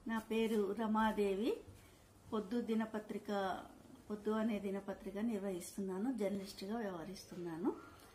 నా పేరు రమాదేవి పొద్దు దినపత్రిక పొద్దు అనే దినపత్రిక నిర్వహిస్తున్నాను జర్నలిస్ట్గా వ్యవహరిస్తున్నాను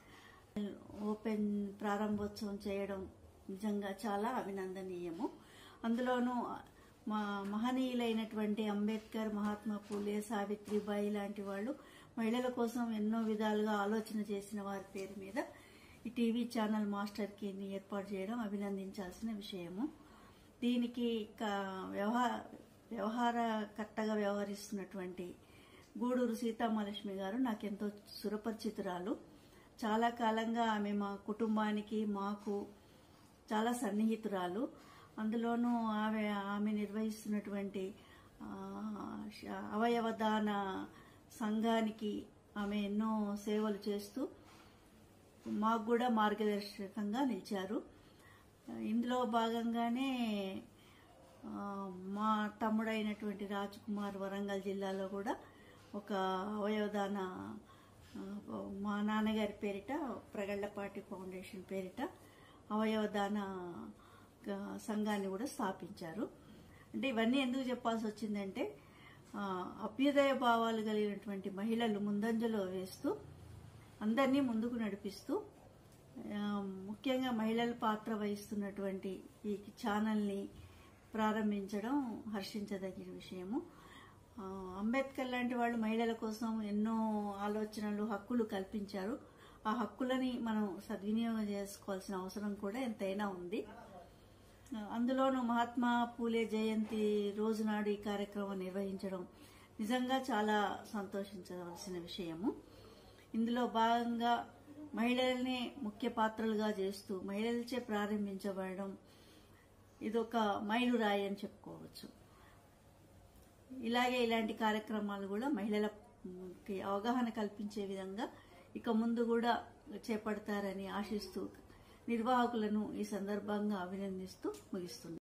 ఓపెన్ ప్రారంభోత్సవం చేయడం నిజంగా చాలా అభినందనీయము అందులోనూ మా మహనీయులైనటువంటి అంబేద్కర్ మహాత్మా పూలే సావిత్రిబాయి లాంటి వాళ్ళు మహిళల కోసం ఎన్నో విధాలుగా ఆలోచన చేసిన వారి పేరు మీద ఈ టీవీ ఛానల్ మాస్టర్ కి ఏర్పాటు చేయడం అభినందించాల్సిన విషయము దీనికి క- వ్యవహార వ్యవహారకర్తగా వ్యవహరిస్తున్నటువంటి గూడూరు సీతామహాలక్ష్మి గారు నాకెంతో సురపరిచితురాలు చాలా కాలంగా ఆమె మా కుటుంబానికి మాకు చాలా సన్నిహితురాలు అందులోనూ ఆమె ఆమె నిర్వహిస్తున్నటువంటి ఆ, శ- అవయవదాన సంఘానికి ఆమె ఎన్నో సేవలు చేస్తూ మాకు కూడా మార్గదర్శకంగా నిలిచారు ఇందులో భాగంగానే ఆ, మా తమ్ముడైనటువంటి రాజ్ కుమార్ వరంగల్ జిల్లాలో కూడా ఒక అవయవదాన ఆ, మా నాన్నగారి పేరిట ప్రగళ్లపాటి ఫౌండేషన్ పేరిట అవయవదాన ఆ, సంఘాన్ని కూడా స్థాపించారు అంటే ఇవన్నీ ఎందుకు చెప్పాల్సి వచ్చిందంటే ఆ, అభ్యుదయ భావాలు కలిగినటువంటి మహిళలు ముందంజలో వేస్తూ అందరినీ ముందుకు నడిపిస్తూ ఆ, ముఖ్యంగా మహిళల పాత్ర వహిస్తున్నటువంటి ఈ ఛానల్ని ప్రారంభించడం హర్షించదగిన విషయము ఆ, అంబేద్కర్ లాంటి వాళ్ళు మహిళల కోసం ఎన్నో ఆలోచనలు హక్కులు కల్పించారు ఆ హక్కులని మనం సద్వినియోగం చేసుకోవాల్సిన అవసరం కూడా ఎంతైనా ఉంది ఆ, అందులోనూ మహాత్మా పూలే జయంతి రోజు నాడు ఈ కార్యక్రమం నిర్వహించడం నిజంగా చాలా సంతోషించవలసిన విషయము ఇందులో భాగంగా మహిళల్ని ముఖ్య పాత్రలుగా చేస్తూ మహిళలచే ప్రారంభించబడడం ఇదొక మైలురాయి అని చెప్పుకోవచ్చు ఇలాగే ఇలాంటి కార్యక్రమాలు కూడా మహిళలకి అవగాహన కల్పించే విధంగా ఇక ముందు కూడా చేపడతారని ఆశిస్తూ నిర్వాహకులను ఈ సందర్భంగా అభినందిస్తూ ముగిస్తుంది